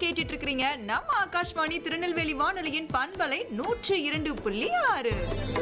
கேட்டுட்டு இருக்கிறீங்க நம்ம ஆகாஷ்வாணி திருநெல்வேலி வானொலியின் பண்பலை நூற்று இரண்டு புள்ளி ஆறு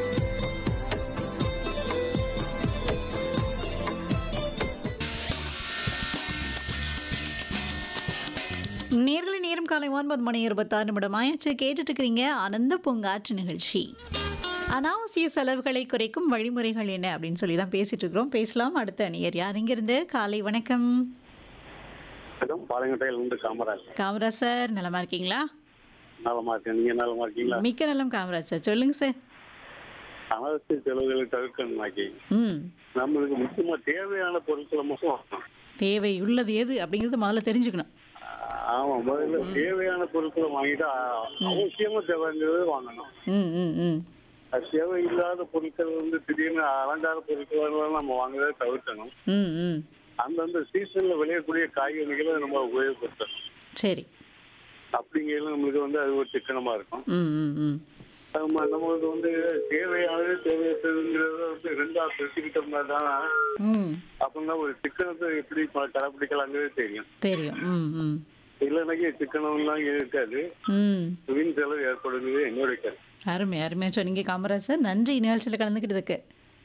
நேர்களை நேரம் காலை ஒன்பது மணி இருபத்தாறு நிமிடம் ஆயாச்சு கேட்டுட்டு இருக்கிறீங்க ஆனந்த பூங்காற்று நிகழ்ச்சி அனாவசிய செலவுகளை குறைக்கும் வழிமுறைகள் என்ன அப்படின்னு சொல்லி தான் பேசிட்டு இருக்கிறோம் பேசலாம் அடுத்த அணியர் யார் இங்கிருந்து காலை வணக்கம் வணக்கம் பாளையங்கோட்டையில் இருந்து காமராஜ் காமராஜ் சார் நலமா இருக்கீங்களா நலமா இருக்கேன் நீங்க நலமா இருக்கீங்களா மிக்க நலம் காமராஜ் சார் சொல்லுங்க சார் அனாவசிய செலவுகளை தவிர்க்கணும் ஆக்கி ம் நம்மளுக்கு முக்கியமா தேவையான பொருட்களை மட்டும் வாங்கணும் தேவை உள்ளது எது அப்படிங்கிறது முதல்ல தெரிஞ்சுக்கணும் ஆமா முதல்ல தேவையான பொருட்களை வாங்கிட்டு அ- அவசியமா தேவைங்கிறது வாங்கணும் ம் ம் ம் அது தேவையில்லாத பொருட்கள் வந்து திடீர்னு அலங்கார பொருட்கள் எல்லாம் நம்ம வாங்குறதை தவிர்க்கணும் ம் ம் அந்தந்த சீசன்ல விளையக்கூடிய காய்கறிகளை நம்ம உபயோகப்படுத்தணும் சரி அப்படிங்கிறது நம்மளுக்கு வந்து அது ஒரு சிக்கனமா இருக்கும் ம் ம் ம் நம்ம நம்மளுக்கு வந்து தேவையானது தேவையற்றதுங்கிறத வந்து ரெண்டா பிரிச்சுக்கிட்டோம்னா தான் ம் அப்படின்னா ஒரு சிக்கனத்தை எப்படி ப- கடைப்பிடிக்கலாங்கிறது தெரியும் தெரியும் ம் ம் இல்லைனாக்கி சிக்கனம்லாம் இருக்காது ம் வீண் செலவு ஏற்படுங்கிறது என்னுடைய கருத்து அருமை அருமையாக சொன்னீங்க காமராஜ் சார் நன்றி நிகழ்ச்சியில் கலந்துக்கிட்டதுக்கு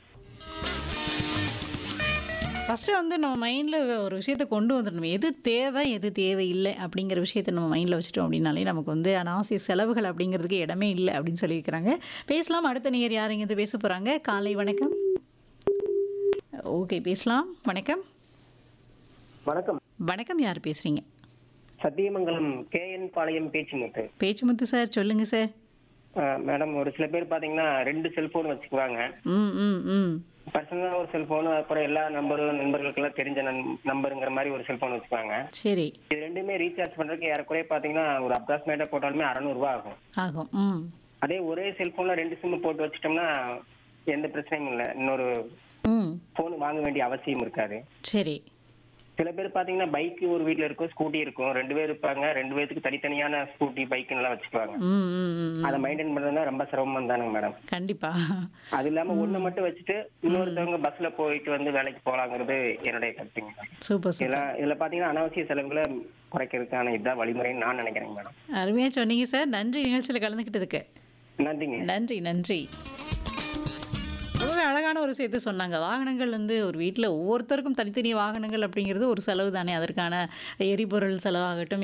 ஃபஸ்ட்டு வந்து நம்ம மைண்டில் ஒரு விஷயத்தை கொண்டு வந்துடணும் எது தேவை எது தேவையில்லை அப்படிங்கிற விஷயத்தை நம்ம மைண்டில் வச்சுட்டோம் அப்படின்னாலே நமக்கு வந்து அனாவசிய செலவுகள் அப்படிங்கிறதுக்கு இடமே இல்லை அப்படின்னு சொல்லியிருக்கிறாங்க பேசலாம் அடுத்த நேர் யார் இங்கே பேச போகிறாங்க காலை வணக்கம் ஓகே பேசலாம் வணக்கம் வணக்கம் வணக்கம் யார் பேசுகிறீங்க சத்தியமங்கலம் கேஎன் பாளையம் பேச்சுமுத்து பேச்சுமுத்து சார் சொல்லுங்கள் சார் அஹ், மேடம் ஒரு சில பேர் பாத்தீங்கன்னா ரெண்டு செல்போன் வச்சுக்குவாங்க ம் ம் ம் பர்சனலா ஒரு செல்போன் அப்புறம் எல்லா நம்பரும் நண்பர்களுக்கெல்லாம் தெரிஞ்ச நன்- நம்பருங்கிற மாதிரி ஒரு செல்போன் வச்சுக்குவாங்க சரி இது ரெண்டுமே ரீசார்ஜ் பண்றதுக்கு ஏறக்குறைய பாத்தீங்கன்னா ஒரு அப்ராக்சிமேட்டா போட்டாலுமே 600 ரூபாய் ஆகும் ஆகும் ம் அதே ஒரே செல்போன்ல ரெண்டு சிம் போட்டு வச்சிட்டோம்னா எந்த பிரச்சனையும் இல்லை இன்னொரு ம் போன் வாங்க வேண்டிய அவசியம் இருக்காது சரி சில பேர் பாத்தீங்கன்னா பைக் ஒரு வீட்ல இருக்கும் ஸ்கூட்டி இருக்கும் ரெண்டு பேர் இருப்பாங்க ரெண்டு பேருக்கு தனித்தனியான ஸ்கூட்டி பைக் எல்லாம் வச்சுக்குவாங்க ம் ம் ம் ம். அதை மெயின்டைன் பண்றதுனா ரொம்ப சிரமம் தானுங்க மேடம் கண்டிப்பா அது இல்லாம ஒண்ணு மட்டும் வச்சுட்டு இன்னொருத்தவங்க பஸ்ல போயிட்டு வந்து வேலைக்கு போலாங்கிறது என்னுடைய கருத்துங்க சூப்பர் சூப்பர் இதுல இதுல பாத்தீங்கன்னா அனாவசிய செலவுகளை குறைக்கிறதுக்கான இதுதான் வழிமுறைன்னு நான் நினைக்கிறேங்க மேடம் அருமையாக சொன்னீங்க சார் நன்றி நிகழ்ச்சியில் கலந்துக்கிட்டதுக்கு நன்றிங்க நன்றி நன்றி ரொம்பவே அழகான ஒரு விஷயத்தை சொன்னாங்க வாகனங்கள் வந்து ஒரு வீட்டில் ஒவ்வொருத்தருக்கும் தனித்தனி வாகனங்கள் அப்படிங்கிறது ஒரு செலவு தானே அதற்கான எரிபொருள் செலவாகட்டும்